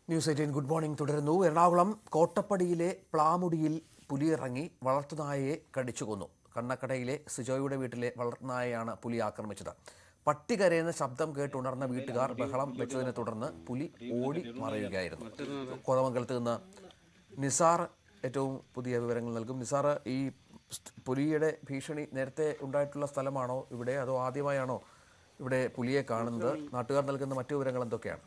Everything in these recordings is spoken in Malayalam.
ന്യൂസ് എയ്റ്റീൻ ഗുഡ് മോർണിംഗ് തുടരുന്നു എറണാകുളം കോട്ടപ്പടിയിലെ പ്ലാമുടിയിൽ പുലിയിറങ്ങി വളർത്തുനായയെ കടിച്ചു കൊന്നു കണ്ണക്കടയിലെ സിജോയുടെ വീട്ടിലെ വളർത്തുനായയാണ് പുലി ആക്രമിച്ചത് പട്ടി കരയുന്ന ശബ്ദം കേട്ടുണർന്ന വീട്ടുകാർ ബഹളം വെച്ചതിനെ തുടർന്ന് പുലി ഓടി മറയുകയായിരുന്നു കോതമംഗലത്ത് നിന്ന് നിസാർ ഏറ്റവും പുതിയ വിവരങ്ങൾ നൽകും നിസാർ ഈ സ്റ്റ് പുലിയുടെ ഭീഷണി നേരത്തെ ഉണ്ടായിട്ടുള്ള സ്ഥലമാണോ ഇവിടെ അതോ ആദ്യമായാണോ ഇവിടെ പുലിയെ കാണുന്നത് നാട്ടുകാർ നൽകുന്ന മറ്റു വിവരങ്ങൾ എന്തൊക്കെയാണ്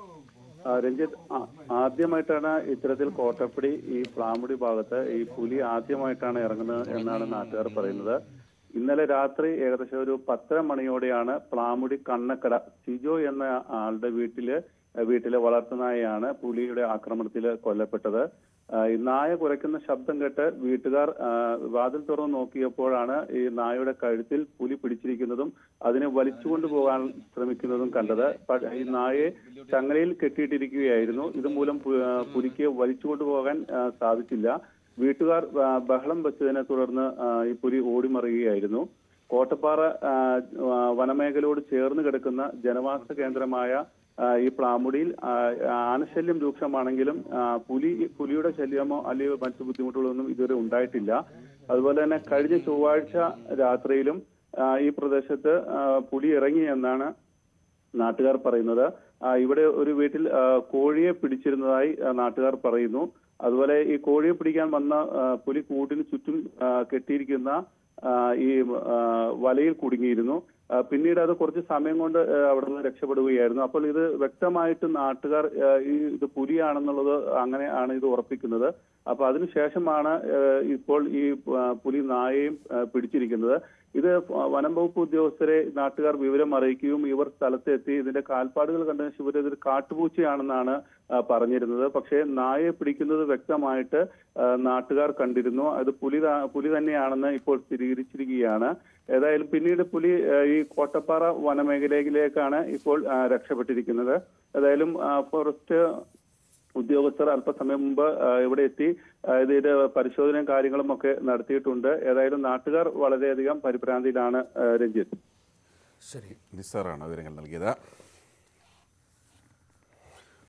ആ, രഞ്ജിത്ത് ആ- ആദ്യമായിട്ടാണ് ഇത്തരത്തിൽ കോട്ടപ്പടി ഈ പ്ലാമുടി ഭാഗത്ത് ഈ പുലി ആദ്യമായിട്ടാണ് ഇറങ്ങുന്നത് എന്നാണ് നാട്ടുകാർ പറയുന്നത് ഇന്നലെ രാത്രി ഏകദേശം ഒരു പത്തര മണിയോടെയാണ് പ്ലാമുടി കണ്ണക്കട സിജോ എന്ന ആളുടെ വീട്ടില് വീട്ടിലെ വളർത്തുനായയാണ് പുലിയുടെ ആക്രമണത്തിൽ കൊല്ലപ്പെട്ടത് ആ, ഈ നായ കുരയ്ക്കുന്ന ശബ്ദം കേട്ട് വീട്ടുകാർ ആ, വാതിൽ തുറന്ന് നോക്കിയപ്പോഴാണ് ഈ നായയുടെ കഴുത്തിൽ പുലി പിടിച്ചിരിക്കുന്നതും അതിനെ വലിച്ചുകൊണ്ടു പോകാൻ ശ്രമിക്കുന്നതും കണ്ടത് പ- ഈ നായയെ ചങ്ങലയിൽ കെട്ടിയിട്ടിരിക്കുകയായിരുന്നു ഇതുമൂലം പു- ആ, പുലിക്ക് വലിച്ചുകൊണ്ടു പോകാൻ ആ, സാധിച്ചില്ല വീട്ടുകാർ ആ, ബഹളം വെച്ചതിനെ തുടർന്ന് ആ, ഈ പുലി ഓടിമറിയുകയായിരുന്നു കോട്ടപ്പാറ ആ, ആ, വനമേഖലയോട് ചേർന്ന് കിടക്കുന്ന ജനവാസ കേന്ദ്രമായ ആ, ഈ പ്ലാമുടിയിൽ ആ, ആനശല്യം രൂക്ഷമാണെങ്കിലും ആ, പുലി പുലിയുടെ ശല്യമോ അല്ലെങ്കിൽ മറ്റു ബുദ്ധിമുട്ടുകളൊന്നും ഇതുവരെ ഉണ്ടായിട്ടില്ല അതുപോലെ തന്നെ കഴിഞ്ഞ ചൊവ്വാഴ്ച രാത്രിയിലും ആ, ഈ പ്രദേശത്ത് ആ, പുലി ഇറങ്ങി എന്നാണ് നാട്ടുകാർ പറയുന്നത് ആ, ഇവിടെ ഒരു വീട്ടിൽ ആ, കോഴിയെ പിടിച്ചിരുന്നതായി ആ, നാട്ടുകാർ പറയുന്നു അതുപോലെ ഈ കോഴിയെ പിടിക്കാൻ വന്ന ആ, പുലി കൂട്ടിന് ചുറ്റും ആ, കെട്ടിയിരിക്കുന്ന ആ, ഈ ആ, വലയിൽ കുടുങ്ങിയിരുന്നു ആ, പിന്നീട് അത് കുറച്ച് സമയം കൊണ്ട് ആ, അവിടെ നിന്ന് രക്ഷപ്പെടുകയായിരുന്നു അപ്പോൾ ഇത് വ്യക്തമായിട്ട് നാട്ടുകാർ ആ, ഈ ഇത് പുലിയാണെന്നുള്ളത് അങ്ങനെ ആണ് ഇത് ഉറപ്പിക്കുന്നത് അപ്പൊ അതിനുശേഷമാണ് ആ, ഇപ്പോൾ ഈ ആ, പുലി നായയും ആ, പിടിച്ചിരിക്കുന്നത് ഇത് വനം വകുപ്പ് ഉദ്യോഗസ്ഥരെ നാട്ടുകാർ വിവരം അറിയിക്കുകയും ഇവർ സ്ഥലത്തെത്തി ഇതിന്റെ കാൽപ്പാടുകൾ കണ്ടതിന് ശേഷം ഇവർ ഇതൊരു കാട്ടുപൂച്ചയാണെന്നാണ് ആ, പറഞ്ഞിരുന്നത് പക്ഷേ നായയെ പിടിക്കുന്നത് വ്യക്തമായിട്ട് ആ, നാട്ടുകാർ കണ്ടിരുന്നു അത് പുലി ത- പുലി തന്നെയാണെന്ന് ഇപ്പോൾ സ്ഥിരീകരിച്ചിരിക്കുകയാണ് ഏതായാലും പിന്നീട് പുലി ആ, ഈ കോട്ടപ്പാറ വനമേഖലയിലേക്കാണ് ഇപ്പോൾ ആ, രക്ഷപ്പെട്ടിരിക്കുന്നത് ഏതായാലും ആ, ഫോറസ്റ്റ് ഉദ്യോഗസ്ഥർ അല്പസമയം മുമ്പ് ആ, ഇവിടെ എത്തി ആ, ഇതിന്റെ പരിശോധനയും കാര്യങ്ങളും ഒക്കെ നടത്തിയിട്ടുണ്ട് ഏതായാലും നാട്ടുകാർ വളരെയധികം പരിഭ്രാന്തിയിലാണ് ആ, രഞ്ജിത്ത് ശരി നിസ്സാറാണ് വിവരങ്ങൾ നൽകിയത്